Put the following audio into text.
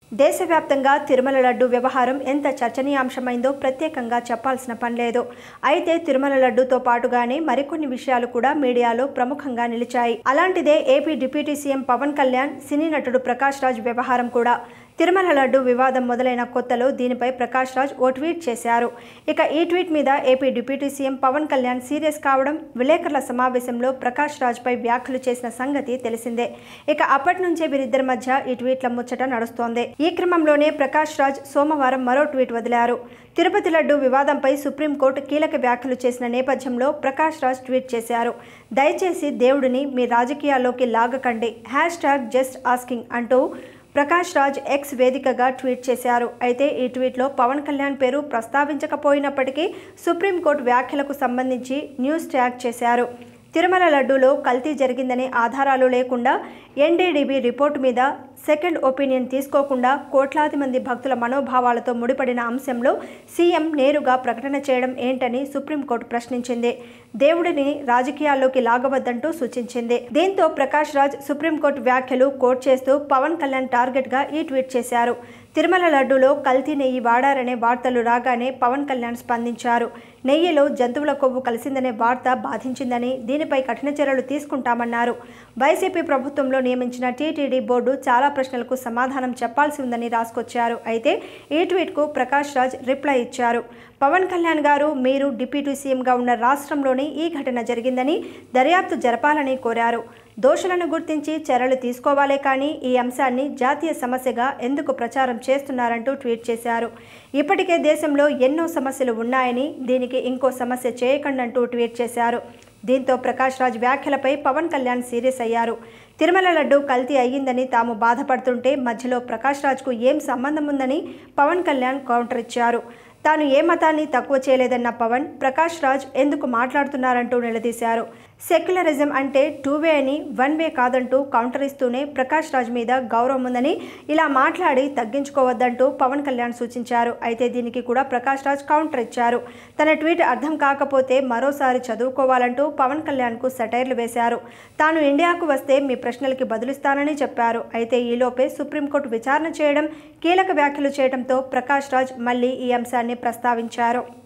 దేశవ్యాప్తంగా తిరుమల లడ్డు వ్యవహారం ఎంత చర్చనీయాంశమైందో ప్రత్యేకంగా చెప్పాల్సిన పని లేదు అయితే తిరుమల లడ్డూతో పాటుగానే మరికొన్ని విషయాలు కూడా మీడియాలో ప్రముఖంగా నిలిచాయి అలాంటిదే AP deputy CM Pawan Kalyan సినీ నటుడు ప్రకాష్ రాజ్ వ్యవహారం కూడా తిరుమల లడ్డు వివాదం మొదలైన కొత్తలో దీనిపై ప్రకాష్ రాజ్ ఓ ట్వీట్ చేశారు ఇక ఈ ట్వీట్ మీద AP deputy CM Pawan Kalyan serious కావడం విలేకరుల సమావేశంలో ప్రకాష్ రాజ్పై వ్యాఖ్యలు చేసిన సంగతి తెలిసిందే ఇక అప్పటి నుంచే వీరిద్దరి మధ్య ఈ ట్వీట్ల ముచ్చట నడుస్తోంది ఈ క్రమంలోనే ప్రకాష్ రాజ్ సోమవారం మరో ట్వీట్ వదిలారు తిరుపతి లడ్డు వివాదంపై సుప్రీంకోర్టు కీలక వ్యాఖ్యలు చేసిన నేపథ్యంలో ప్రకాష్ రాజ్ ట్వీట్ చేశారు దయచేసి దేవుడిని మీ రాజకీయాల్లోకి లాగకండి హ్యాష్ ట్యాగ్ జస్ట్ ఆస్కింగ్ అంటూ ప్రకాష్ రాజ్ ఎక్స్ వేదికగా ట్వీట్ చేశారు అయితే ఈ ట్వీట్లో పవన్ కళ్యాణ్ పేరు ప్రస్తావించకపోయినప్పటికీ సుప్రీంకోర్టు వ్యాఖ్యలకు సంబంధించి న్యూస్ ట్యాగ్ చేశారు తిరుమల లడ్డూలో కల్తీ జరిగిందనే ఆధారాలు లేకుండా ఎన్డీడీబీ రిపోర్టు మీద సెకండ్ ఒపీనియన్ తీసుకోకుండా కోట్లాది మంది భక్తుల మనోభావాలతో ముడిపడిన అంశంలో సీఎం నేరుగా ప్రకటన చేయడం ఏంటని సుప్రీంకోర్టు ప్రశ్నించింది దేవుడిని రాజకీయాల్లోకి లాగవద్దంటూ సూచించింది దీంతో ప్రకాష్ రాజ్ సుప్రీంకోర్టు వ్యాఖ్యలు కోట్ చేస్తూ పవన్ కళ్యాణ్ టార్గెట్గా ఈ ట్వీట్ చేశారు తిరుమల లడ్డూలో కల్తీ నెయ్యి వాడారనే వార్తలు రాగానే పవన్ కళ్యాణ్ స్పందించారు నెయ్యిలో జంతువుల కొవ్వు కలిసిందనే వార్త బాధించిందని దీనిపై కఠిన చర్యలు తీసుకుంటామన్నారు వైసీపీ ప్రభుత్వంలో నియమించిన టీటీడీ బోర్డు చాలా ప్రశ్నలకు సమాధానం చెప్పాల్సి ఉందని రాసుకొచ్చారు అయితే ఈ ట్వీట్కు ప్రకాష్ రాజ్ రిప్లై ఇచ్చారు పవన్ కళ్యాణ్ గారు మీరు డిప్యూటీ సీఎంగా ఉన్న రాష్ట్రంలోనే ఈ ఘటన జరిగిందని దర్యాప్తు జరపాలని కోరారు దోషులను గుర్తించి చర్యలు తీసుకోవాలే కానీ ఈ అంశాన్ని జాతీయ సమస్యగా ఎందుకు ప్రచారం చేస్తున్నారంటూ ట్వీట్ చేశారు ఇప్పటికే దేశంలో ఎన్నో సమస్యలు ఉన్నాయని దీనికి ఇంకో సమస్య చేయకండి అంటూ ట్వీట్ చేశారు దీంతో ప్రకాష్ రాజ్ వ్యాఖ్యలపై పవన్ కళ్యాణ్ సీరియస్ అయ్యారు తిరుమల లడ్డు కల్తీ అయ్యిందని తాము బాధపడుతుంటే మధ్యలో ప్రకాష్ రాజ్కు ఏం సంబంధం ఉందని పవన్ కళ్యాణ్ కౌంటర్ ఇచ్చారు తాను ఏ మతాన్ని తక్కువ చేయలేదన్న పవన్ ప్రకాష్ రాజ్ ఎందుకు మాట్లాడుతున్నారంటూ నిలదీశారు సెక్యులరిజం అంటే టూ వే అని వన్ వే కాదంటూ కౌంటర్ ఇస్తూనే ప్రకాష్ రాజ్ మీద గౌరవం ఉందని ఇలా మాట్లాడి తగ్గించుకోవద్దంటూ పవన్ కళ్యాణ్ సూచించారు అయితే దీనికి కూడా ప్రకాష్ రాజ్ కౌంటర్ ఇచ్చారు తన ట్వీట్ అర్థం కాకపోతే మరోసారి చదువుకోవాలంటూ పవన్ కళ్యాణ్కు సెటైర్లు వేశారు తాను ఇండియాకు వస్తే మీ ప్రశ్నలకి బదులిస్తానని చెప్పారు అయితే ఈలోపే సుప్రీంకోర్టు విచారణ చేయడం కీలక వ్యాఖ్యలు చేయడంతో ప్రకాష్ రాజ్ మళ్ళీ ఈ అంశాన్ని ప్రస్తావించారు